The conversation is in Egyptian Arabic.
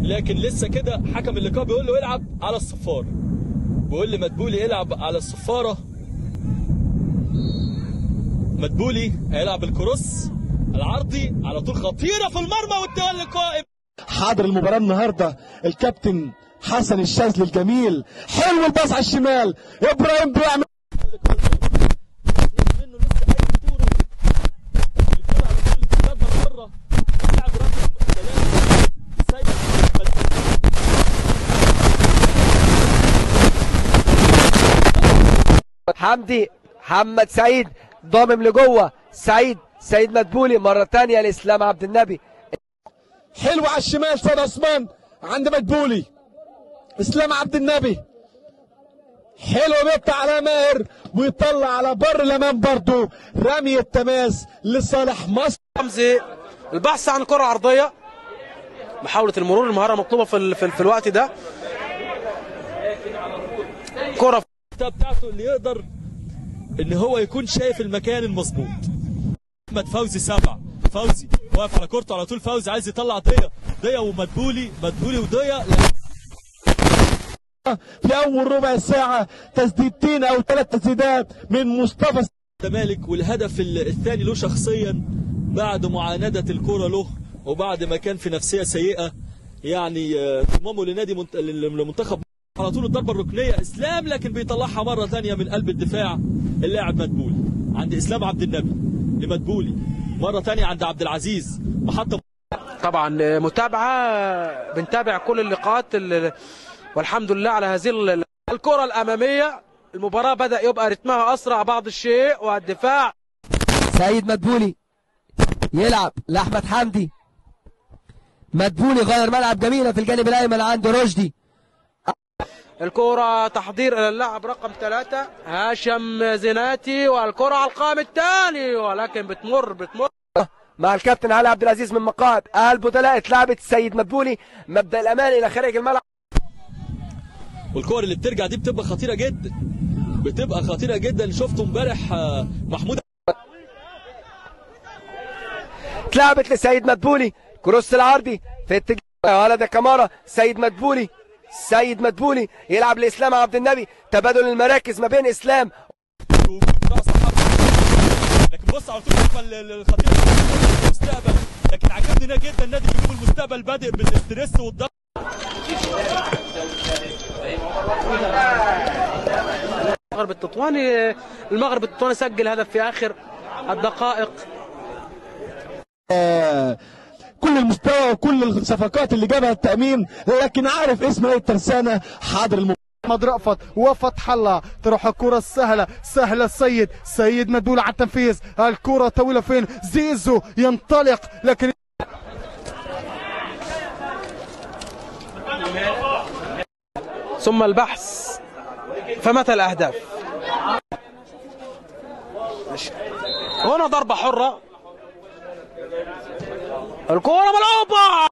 لكن لسه كده حكم اللقاء بيقول له العب على الصفاره بيقول لمدبولي العب على الصفاره مدبولي هيلعب الكروس العرضي على طول خطيره في المرمى والتولي القائم حاضر المباراة النهاردة الكابتن حسن الشاذلي الجميل حلو الباص على الشمال ابراهيم بيعمل منه لسه اي كوره الكره على طول تتقدم بره لاعب رقم ثلاثه سيد مدبولي. حمدي محمد سعيد ضامم لجوه سعيد سعيد مدبولي مرة تانية لإسلام عبد النبي حلو على الشمال سيد عثمان عند مدبولي اسلام عبد النبي حلو بيقطع على ماهر ويطلع على بر الامان برضو رمي التماس لصالح مصر حمزي البحث عن كرة عرضية محاولة المرور المهارة مطلوبة في, ال... في, ال... في الوقت ده كرة الخطه بتاعته اللي يقدر ان هو يكون شايف المكان المظبوط احمد فوزي سبع فوزي واقف على كورته على طول فوزي عايز يطلع ضيا ضيا ومدبولي مدبولي وضيا في اول ربع ساعة تسديدتين او ثلاث تسديدات من مصطفى الزمالك والهدف ال- الثاني له شخصيا بعد معاندة الكرة له وبعد ما كان في نفسية سيئة يعني آه، ضمامه لنادي منت... لمنتخب على طول الضربة الركنية اسلام لكن بيطلعها مرة ثانية من قلب الدفاع اللاعب مدبولي عند اسلام عبد النبي لمدبولي مرة ثانية عند عبد العزيز محطة طبعا متابعة بنتابع كل اللقاءات ال- والحمد لله على هذه ال- الكرة الأمامية المباراة بدأ يبقى رتمها أسرع بعض الشيء والدفاع سعيد مدبولي يلعب لأحمد حمدي مدبولي غير ملعب جميلة في الجانب الأيمن عند رشدي الكرة تحضير إلى اللاعب رقم ثلاثة هاشم زناتي والكرة على القائم الثاني ولكن بتمر بتمر مع الكابتن علي عبد العزيز من مقاعد البدلاء اتلعبت السيد مدبولي مبدأ الأمان إلى خارج الملعب والكور اللي بترجع دي بتبقى خطيرة جدا بتبقى خطيرة جدا شفته امبارح آه، محمود اتلعبت لسيد مدبولي كروس العرضي في اتجاه ولد كمارة سيد مدبولي سيد مدبولي يلعب لإسلام عبد النبي تبادل المراكز ما بين إسلام رأس حرب لكن بص على طول الهجمه ال- ال- الخطيره في المستقبل لكن عجبني هنا جدا النادي بيجيب المستقبل بادئ بالاستريس والضغط المغرب التطواني المغرب التطواني سجل هدف في آخر الدقائق آه، كل المستوى وكل الصفقات اللي جابها التأمين لكن عارف اسم ايه الترسانة حاضر الم... محمد رأفت وفتح الله تروح الكرة السهلة سهلة السيد سيد مدول على التنفيذ الكرة طويلة فين زيزو ينطلق لكن ثم البحث فمتى الأهداف ماشي. هنا ضربة حرة الكرة ملعوبة